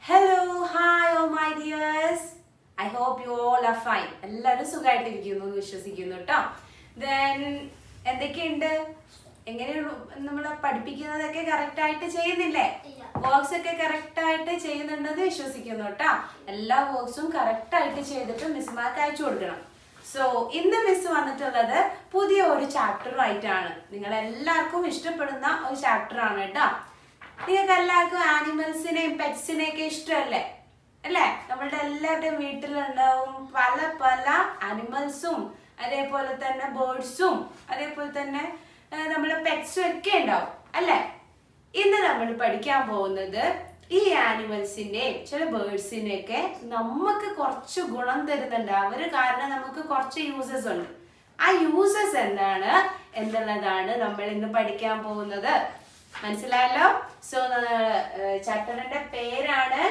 Hello hi oh my dears I hope you all are fine എല്ലാവരും സുഖമായിട്ടിരിക്കുന്നു എന്ന് വിശ്വസിക്കുന്നു കേട്ടോ ദെൻ എന്തൊക്കെയുണ്ട് എങ്ങനെയാണ് നമ്മൾ പഠിപ്പിക്കുന്നതൊക്കെ കറക്റ്റ് ആയിട്ട് ചെയ്യുന്നില്ലേ ഇല്ല. വർക്ക്സ് ഒക്കെ കറക്റ്റ് ആയിട്ട് ചെയ്യുന്നുണ്ടെന്ന് വിശ്വസിക്കുന്നു കേട്ടോ എല്ലാ വർക്ക്സും കറക്റ്റ് ആയിട്ട് ചെയ്തിട്ട് മിസ്മാർക്ക് അയച്ചു കൊടുക്കണം സോ ഇന്ന് മിസ് വന്നിട്ടുള്ളത് പുതിയ ഒരു ചാപ്റ്ററുമായിട്ടാണ് നിങ്ങൾ എല്ലാവർക്കും ഇഷ്ടപ്പെടുന്ന ഒരു ചാപ്റ്റർ ആണ് കേട്ടോ നിങ്ങൾക്ക് എല്ലാവർക്കും ആനിമൽസിനെയും പെറ്റ്സിനെയും ഒക്കെ ഇഷ്ടമല്ലേ അല്ലേ നമ്മളുടെ എല്ലാവരുടെയും വീട്ടിലുണ്ടാവും പല പല ആനിമൽസും അതേപോലെ തന്നെ ബേർഡ്സും അതേപോലെ തന്നെ ആ, നമ്മളെ പെറ്റ്സും ഒക്കെ ഉണ്ടാവും അല്ലേ ഇന്ന് നമ്മൾ പഠിക്കാൻ പോകുന്നത് ഈ ആനിമൽസിന്റെയും ചില ബേർഡ്സിനെയൊക്കെ നമുക്ക് കുറച്ച് ഗുണം തരുന്നുണ്ട് അവര് കാരണം നമുക്ക് കുറച്ച് യൂസസ് ഉണ്ട് ആ യൂസസ് എന്താണ് എന്നുള്ളതാണ് നമ്മൾ ഇന്ന് പഠിക്കാൻ പോകുന്നത് മനസ്സിലായല്ലോ സോ ചാപ്റ്ററിന്റെ പേരാണ്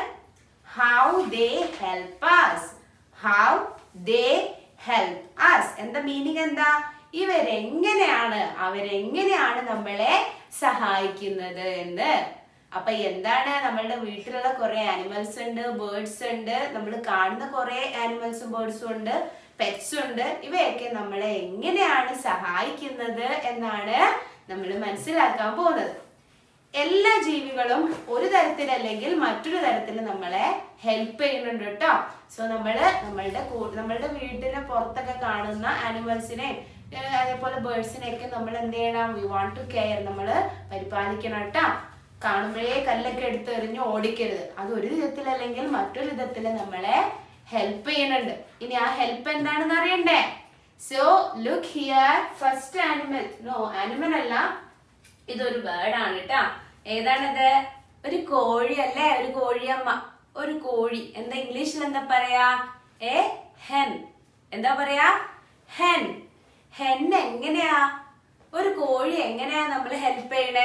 how they help us how they help us എന്താ മീനിങ് എന്താ ഇവരെങ്ങനെയാണ് അവരെങ്ങനെയാണ് നമ്മളെ സഹായിക്കുന്നത് എന്ന് അപ്പൊ എന്താണ് നമ്മളുടെ വീട്ടിലുള്ള കുറെ ആനിമൽസ് ഉണ്ട് ബേർഡ്സ് ഉണ്ട് നമ്മൾ കാണുന്ന കുറെ ആനിമൽസും ബേർഡ്സും ഉണ്ട് പെറ്റ്സ് ഉണ്ട് ഇവയൊക്കെ നമ്മളെ എങ്ങനെയാണ് സഹായിക്കുന്നത് എന്നാണ് നമ്മൾ മനസ്സിലാക്കാൻ പോകുന്നത് എല്ലാ ജീവികളും ഒരു തരത്തിലല്ലെങ്കിൽ മറ്റൊരു തരത്തിൽ നമ്മളെ ഹെൽപ്പ് ചെയ്യുന്നുണ്ട് കേട്ടോ സോ നമ്മള് നമ്മളുടെ കൂ- നമ്മളുടെ വീട്ടിന് പുറത്തൊക്കെ കാണുന്ന ആനിമൽസിനെ അതേപോലെ ബേർഡ്സിനെ ഒക്കെ നമ്മൾ എന്ത് ചെയ്യണം വി വാണ്ട് ടു കെയർ നമ്മൾ പരിപാലിക്കണം കേട്ടോ കാണുമ്പോഴേ കല്ലൊക്കെ എടുത്ത് എറിഞ്ഞ് ഓടിക്കരുത് അത് ഒരു വിധത്തിലല്ലെങ്കിൽ മറ്റൊരു വിധത്തിൽ നമ്മളെ ഹെൽപ്പ് ചെയ്യുന്നുണ്ട് ഇനി ആ ഹെൽപ്പ് എന്താണെന്ന് അറിയണ്ടേ so look here first animal no animal അല്ല ഇതൊരു ബേർഡ് ആണ് കേട്ടാ ഏതാണിത് ഒരു കോഴി അല്ലേ ഒരു കോഴിയമ്മ ഒരു കോഴി എന്താ ഇംഗ്ലീഷിൽ എന്താ പറയാ ഏ ഹെൻ എന്താ പറയാ ഹെൻ ഹെൻ എങ്ങനെയാ ഒരു കോഴി എങ്ങനെയാ നമ്മൾ ഹെൽപ്പ് ചെയ്യണേ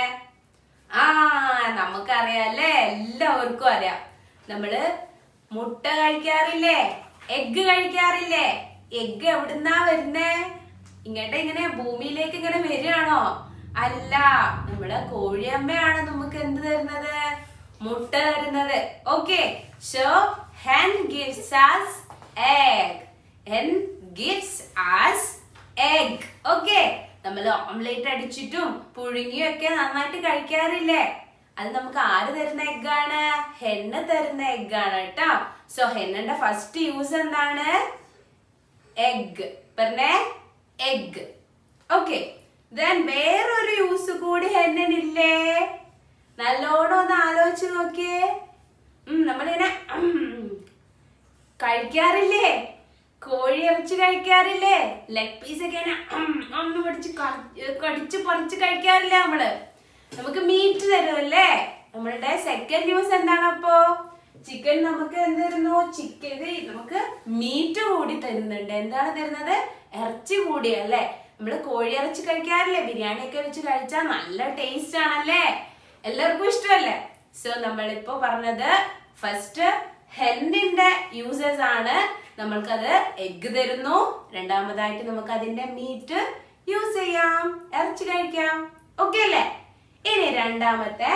ആ നമുക്കറിയാല്ലേ എല്ലാവർക്കും അറിയാം നമ്മള് മുട്ട കഴിക്കാറില്ലേ എഗ്ഗ് കഴിക്കാറില്ലേ എഗ്ഗ് എവിടുന്നാ വരുന്നേ ഇങ്ങോട്ട് ഇങ്ങനെ ഭൂമിയിലേക്ക് ഇങ്ങനെ വരികയാണോ അല്ല നമ്മുടെ കോഴിയമ്മയാണ് നമുക്ക് എന്ത് തരുന്നത് മുട്ട തരുന്നത് okay so hen gives us egg hen gives us egg okay നമ്മൾ ഓംലേറ്റ് അടിച്ചിട്ടും പുഴുങ്ങിയും ഒക്കെ നന്നായിട്ട് കഴിക്കാറില്ലേ അത് നമുക്ക് ആര് തരുന്ന എഗ്ഗാണ് ഹെന്ന് തരുന്ന എഗ്ഗാണ് കേട്ടോ സോ ഹെന്നിന്റെ ഫസ്റ്റ് യൂസ് എന്താണ് എഗ് പറഞ്ഞേ എഗ് ഓക്കെ ദെൻ വേറൊരു യൂസ് കൂടി ഹെന്നിനില്ലേ നല്ലോണം ഒന്ന് ആലോചിച്ച് നോക്കിയേ ഉം, നമ്മളിങ്ങനെ ഉം, കഴിക്കാറില്ലേ കോഴി ഇറച്ചി കഴിക്കാറില്ലേ ലെഗ് പീസ് ഒക്കെ ഇങ്ങനെ ഉം, ഒന്ന് പിടിച്ച് ക- കടിച്ച് പറിച്ച് കഴിക്കാറില്ലേ നമ്മള് നമുക്ക് മീറ്റ് തരുമല്ലേ നമ്മളുടെ സെക്കൻഡ് ന്യൂസ് എന്താണ് അപ്പോ ചിക്കൻ നമുക്ക് എന്ത് തരുന്നു ചിക്കൻ നമുക്ക് മീറ്റ് കൂടി തരുന്നുണ്ട് എന്താണ് തരുന്നത് ഇറച്ചി കൂടി അല്ലേ നമ്മള് കോഴി ഇറച്ചി കഴിക്കാറില്ലേ ബിരിയാണി ഒക്കെ വെച്ച് കഴിച്ചാൽ നല്ല ടേസ്റ്റ് ആണല്ലേ എല്ലാവർക്കും ഇഷ്ടമല്ലേ സോ നമ്മളിപ്പോ പറഞ്ഞത് ഫസ്റ്റ് ഹെന്നിന്റെ യൂസേഴ്സ് ആണ് നമ്മൾക്കത് എഗ് തരുന്നു രണ്ടാമതായിട്ട് നമുക്ക് അതിന്റെ മീറ്റ് യൂസ് ചെയ്യാം ഇറച്ചി കഴിക്കാം ഓക്കെ അല്ലേ ഇനി രണ്ടാമത്തെ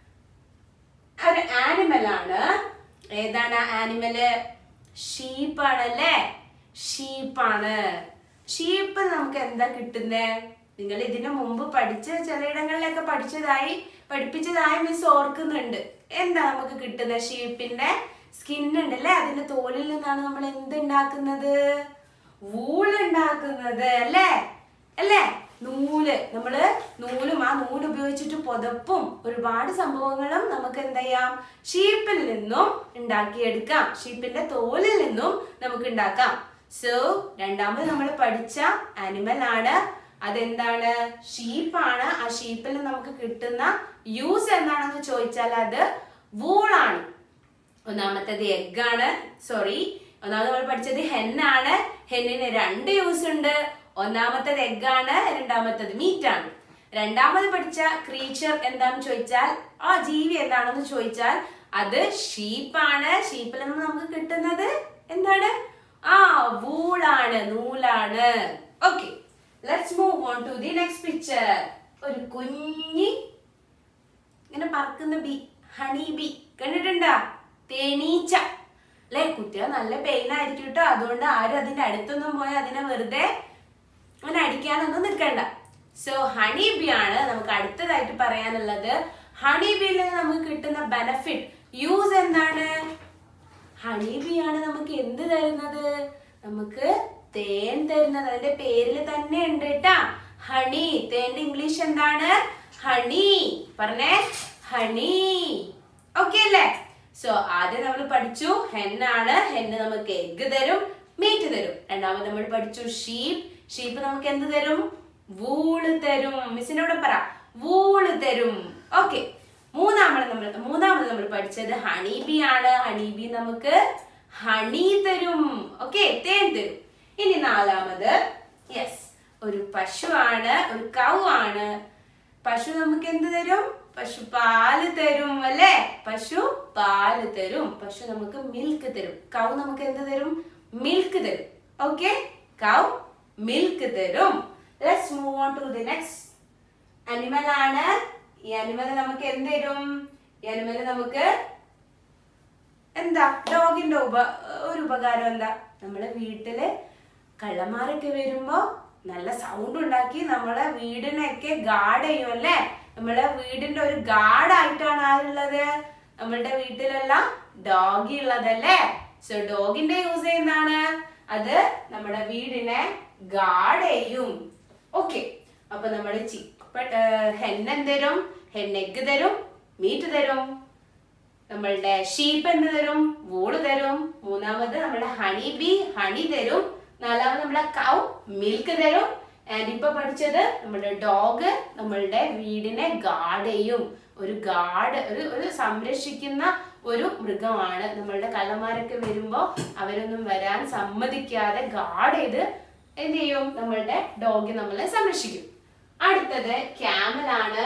ഒരു ആനിമൽ ആണ് ഏതാണ് ആനിമല് ഷീപ്പാണല്ലേ ഷീപ്പാണ് ഷീപ്പ് നമുക്ക് എന്താ കിട്ടുന്നേ നിങ്ങൾ ഇതിനു മുമ്പ് പഠിച്ച ചിലയിടങ്ങളിലൊക്കെ പഠിച്ചതായി പഠിപ്പിച്ചതായി മിസ് ഓർക്കുന്നുണ്ട് എന്താ നമുക്ക് കിട്ടുന്നത് ഷീപ്പിന്റെ സ്കിൻ ഉണ്ടല്ലേ അതിന്റെ തോലിൽ നിന്നാണ് നമ്മൾ എന്ത് ഉണ്ടാക്കുന്നത് വൂൾ ഉണ്ടാക്കുന്നത് അല്ലേ അല്ലേ നൂല് നമ്മള് നൂലും ആ നൂല് ഉപയോഗിച്ചിട്ട് പുതപ്പും ഒരുപാട് സംഭവങ്ങളും നമുക്ക് എന്ത് ചെയ്യാം ഷീപ്പിൽ നിന്നും ഉണ്ടാക്കിയെടുക്കാം ഷീപ്പിന്റെ തോലിൽ നിന്നും നമുക്ക് ഉണ്ടാക്കാം സോ രണ്ടാമത് നമ്മൾ പഠിച്ച ആനിമൽ ആണ് അതെന്താണ് ഷീപ്പാണ് ആ ഷീപ്പിൽ നമുക്ക് കിട്ടുന്ന യൂസ് എന്താണെന്ന് ചോദിച്ചാൽ അത് വൂളാണ് ഒന്നാമത്തേത് എഗ് ആണ് സോറി ഒന്നാമത് നമ്മൾ പഠിച്ചത് ഹെന്നാണ് ഹെന്നിന് രണ്ട് യൂസ് ഉണ്ട് ഒന്നാമത്തേത് എഗ് ആണ് രണ്ടാമത്തേത് മീറ്റ് ആണ് രണ്ടാമത് പഠിച്ച ക്രീച്ചർ എന്താണെന്ന് ചോദിച്ചാൽ ആ ജീവി എന്താണെന്ന് ചോദിച്ചാൽ അത് ഷീപ്പാണ് ഷീപ്പിൽ നിന്ന് നമുക്ക് കിട്ടുന്നത് എന്താണ് ആ വൂളാണ് നൂലാണ് okay let's move on to the next picture ഒരു കുഞ്ഞി ഇങ്ങനെ പറക്കുന്ന ബി ഹണി ബി കണ്ടിട്ടുണ്ടോ തേനീച്ച അല്ലെ കുട്ടികൾ നല്ല പെയിൻ ആയിരിക്കും കേട്ടോ അതുകൊണ്ട് ആരും അതിന്റെ അടുത്തൊന്നും പോയി അതിനെ വെറുതെ അങ്ങനെ അടിക്കാനൊന്നും നിൽക്കണ്ട സോ ഹണി ബി ആണ് നമുക്ക് അടുത്തതായിട്ട് പറയാനുള്ളത് ഹണി ബിയിൽ നിന്ന് നമുക്ക് കിട്ടുന്ന ബെനഫിറ്റ് യൂസ് എന്താണ് ഹണി ബി ആണ് നമുക്ക് എന്ത് തരുന്നത് നമുക്ക് തേൻ തരുന്നത് അതിന്റെ പേരിൽ തന്നെ ഉണ്ട് കേട്ടാ ഹണി തേന്റെ ഇംഗ്ലീഷ് എന്താണ് ഹണി പറഞ്ഞേ ഹണി ഓക്കെ അല്ലേ സോ ആദ്യം നമ്മൾ പഠിച്ചു ഹെന്നാണ് ഹെന്ന് നമുക്ക് എഗ് തരും മീറ്റ് തരും രണ്ടാമത് നമ്മൾ പഠിച്ചു ഷീപ്പ് ഷീപ്പ് നമുക്ക് എന്ത് തരും വൂള് തരും മിസ്സിനോട് പറ വൂള് തരും ഓക്കെ മൂന്നാമത് നമ്മൾ മൂന്നാമത് നമ്മൾ പഠിച്ചത് ഹണി ബി ആണ് ഹണി ബി നമുക്ക് ഹണി തരും ഓക്കെ തേൻ തരും ഇനി നാലാമത് യെസ് ഒരു പശുവാണ് ഒരു കൗ ആണ് പശു നമുക്ക് എന്ത് തരും പശു പാല് തരും അല്ലേ പശു പാല് തരും പശു നമുക്ക് മിൽക്ക് തരും കൗ നമുക്ക് എന്ത് തരും മിൽക്ക് തരും ഓക്കെ കൗ മിൽക്ക് തരും let's move on to the next animal ആണ് ഈ അനിമൽ നമുക്ക് എന്ത് തരും ഈ അനിമൽ നമുക്ക് എന്താ ഡോഗിന്റെ ഉപ ഒരു ഉപകാരം എന്താ നമ്മളെ വീട്ടില് കള്ളന്മാരൊക്കെ വരുമ്പോ നല്ല സൗണ്ട് ഉണ്ടാക്കി നമ്മളെ വീടിനൊക്കെ ഗാർഡ് ചെയ്യും അല്ലേ നമ്മളെ വീടിന്റെ ഒരു ഗാർഡ് ആയിട്ടാണ് ആരുള്ളത് നമ്മളുടെ വീട്ടിലെല്ലാം ഡോഗി ഉള്ളതല്ലേ സോ ഡോഗിന്റെ യൂസ് ചെയ്യുന്നതാണ് അത് നമ്മുടെ വീടിനെ ഗാർഡ് ചെയ്യും ഓക്കെ അപ്പൊ നമ്മള് ചിക്ക് ഹെൻ തരും ഹെൻ എഗ് തരും മീറ്റ് തരും നമ്മളുടെ ഷീപ്പ് എന്ത് തരും വൂള് തരും മൂന്നാമത് നമ്മുടെ ഹണി ബി ഹണി തരും നാലാമത് നമ്മുടെ കൗ മിൽക്ക് തരും ആൻഡ് ഇപ്പൊ പഠിച്ചത് നമ്മുടെ ഡോഗ് നമ്മളുടെ വീടിനെ ഗാർഡ് ചെയ്യും ഒരു ഗാർഡ് ഒരു ഒരു സംരക്ഷിക്കുന്ന ഒരു മൃഗമാണ് നമ്മളുടെ കള്ളന്മാരൊക്കെ വരുമ്പോ അവരൊന്നും വരാൻ സമ്മതിക്കാതെ ഗാർഡ് ചെയ്ത് എന്ത് ചെയ്യും നമ്മളുടെ ഡോഗ് നമ്മളെ സംരക്ഷിക്കും അടുത്തത് ക്യാമലാണ്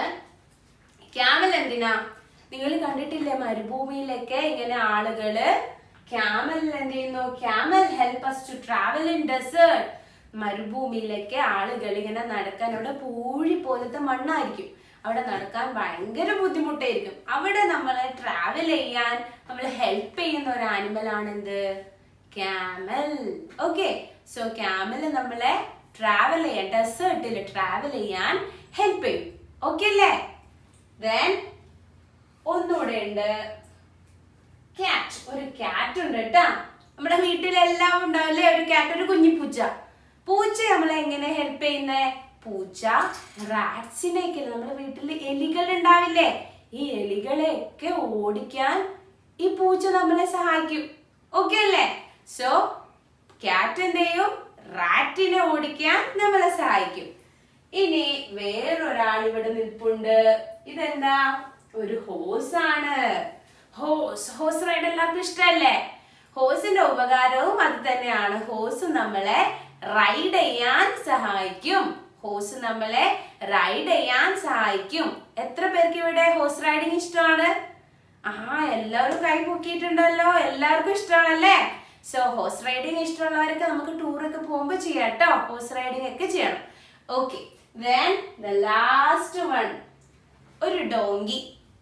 ക്യാമൽ എന്തിനാ നിങ്ങൾ കണ്ടിട്ടില്ലേ മരുഭൂമിയിലൊക്കെ ഇങ്ങനെ ആളുകള് ക്യാമൽ എന്ത് ചെയ്യുന്നു camel help us to travel in desert മരുഭൂമിയിലൊക്കെ ആളുകൾ ഇങ്ങനെ നടക്കാൻ അവിടെ പൂഴി പോലത്തെ മണ്ണായിരിക്കും അവിടെ നടക്കാൻ ഭയങ്കര ബുദ്ധിമുട്ടായിരിക്കും അവിടെ നമ്മളെ ട്രാവൽ ചെയ്യാൻ നമ്മളെ ഹെൽപ്പ് ചെയ്യുന്ന ഒരു ആനിമൽ ആണ് എന്ത് ക്യാമൽ ഓക്കെ സോ ക്യാമൽ നമ്മളെ ട്രാവൽ ചെയ്യാൻ ഡെസേർട്ടിൽ ട്രാവൽ ചെയ്യാൻ ഹെൽപ്പ് ചെയ്യും ഓക്കെ അല്ലേ ദെൻ ഒന്നുകൂടെ ഉണ്ട് ക്യാറ്റ് ഒരു ക്യാറ്റ് ഉണ്ട് കേട്ടാ നമ്മുടെ വീട്ടിലെല്ലാം ഉണ്ടാവില്ലേ ഒരു ക്യാറ്റ് ഒരു കുഞ്ഞി പൂച്ച പൂച്ച നമ്മളെ എങ്ങനെ ഹെൽപ്പ് ചെയ്യുന്നേ പൂച്ച റാറ്റ്സിനെയൊക്കെ നമ്മുടെ വീട്ടിൽ എലികൾ ഉണ്ടാവില്ലേ ഈ എലികളെയൊക്കെ ഓടിക്കാൻ ഈ പൂച്ച നമ്മളെ സഹായിക്കും ഓക്കെ അല്ലേ സോ ക്യാറ്റ് എന്ത് ചെയ്യും റാറ്റിനെ ഓടിക്കാൻ നമ്മളെ സഹായിക്കും ഇനി വേറൊരാൾ ഇവിടെ നിൽപ്പുണ്ട് ഇതെന്താ ഒരു ഹോസ് ആണ് ഹോസ് ഹോസ് റൈഡ് എല്ലാവർക്കും ഇഷ്ടല്ലേ ഹോസിന്റെ ഉപകാരവും അത് തന്നെയാണ് ഹോസ് നമ്മളെ റൈഡ് ചെയ്യാൻ സഹായിക്കും ഹോസ് നമ്മളെ റൈഡ് ചെയ്യാൻ സഹായിക്കും എത്ര പേർക്ക് ഇവിടെ ഹോസ് റൈഡിങ് ഇഷ്ടമാണ് ആ എല്ലാവരും കൈ പൊക്കിയിട്ടുണ്ടല്ലോ എല്ലാവർക്കും ഇഷ്ടമാണല്ലേ സോ ഹോസ് റൈഡിങ് ഇഷ്ടമുള്ളവരൊക്കെ നമുക്ക് ടൂറൊക്കെ പോകുമ്പോൾ ചെയ്യാം കേട്ടോ ഹോസ് റൈഡിങ് ഒക്കെ ചെയ്യണം okay then the last one ഒരു ഡോങ്കി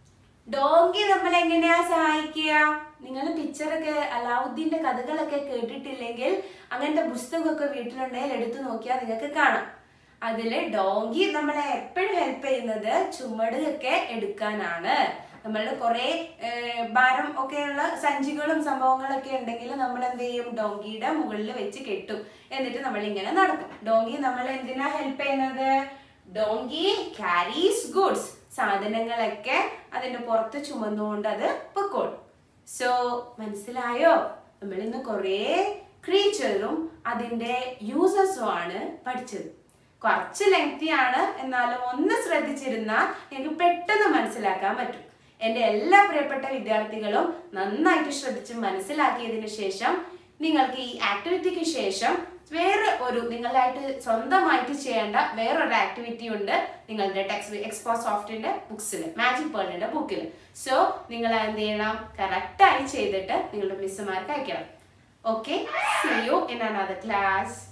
ഡോങ്കി നമ്മൾ എങ്ങനെയാ സഹായിക്കുക നിങ്ങൾ പിക്ചറൊക്കെ അലാവുദ്ദീന്റെ കഥകളൊക്കെ കേട്ടിട്ടില്ലെങ്കിൽ അങ്ങനത്തെ പുസ്തകമൊക്കെ വീട്ടിലുണ്ടെങ്കിൽ എടുത്തു നോക്കിയാൽ നിങ്ങൾക്ക് കാണാം അതില് ഡോങ്കി നമ്മളെ എപ്പോഴും ഹെൽപ്പ് ചെയ്യുന്നത് ചുമടൊക്കെ എടുക്കാനാണ് നമ്മളുടെ കുറെ ഭാരം ഒക്കെയുള്ള സഞ്ചികളും സംഭവങ്ങളൊക്കെ ഉണ്ടെങ്കിൽ നമ്മൾ എന്ത് ചെയ്യും ഡോങ്കിയുടെ മുകളിൽ വെച്ച് കെട്ടും എന്നിട്ട് നമ്മൾ ഇങ്ങനെ നടക്കും ഡോങ്കി നമ്മൾ എന്തിനാ ഹെൽപ്പ് ചെയ്യുന്നത് ഡോങ്കി ക്യാരീസ് ഗുഡ്സ് സാധനങ്ങളൊക്കെ അതിന്റെ പുറത്ത് ചുമന്നുകൊണ്ട് അത് പൊക്കോളും സോ മനസ്സിലായോ നമ്മൾ ഇന്ന് കുറേ ക്രീച്ചറും അതിന്റെ യൂസസും ആണ് പഠിച്ചത് കുറച്ച് ലെങ്തി ആണ് എന്നാലും ഒന്ന് ശ്രദ്ധിച്ചിരുന്നാൽ എനിക്ക് പെട്ടെന്ന് മനസ്സിലാക്കാൻ പറ്റും എൻ്റെ എല്ലാ പ്രിയപ്പെട്ട വിദ്യാർത്ഥികളും നന്നായിട്ട് ശ്രദ്ധിച്ച് മനസ്സിലാക്കിയതിനു ശേഷം നിങ്ങൾക്ക് ഈ ആക്ടിവിറ്റിക്ക് ശേഷം വേറെ ഒരു നിങ്ങളായിട്ട് സ്വന്തമായിട്ട് ചെയ്യേണ്ട വേറൊരു ആക്ടിവിറ്റി ഉണ്ട് നിങ്ങളുടെ ടെക്സ്റ്റ് എക്സ്പോ സോഫ്റ്റിന്റെ ബുക്സിൽ മാജിക് പേളിന്റെ ബുക്കിൽ സോ നിങ്ങൾ എന്ത് ചെയ്യണം കറക്റ്റായി ചെയ്തിട്ട് നിങ്ങളുടെ മിസ്സുമാർക്ക് അയക്കണം okay see you in another class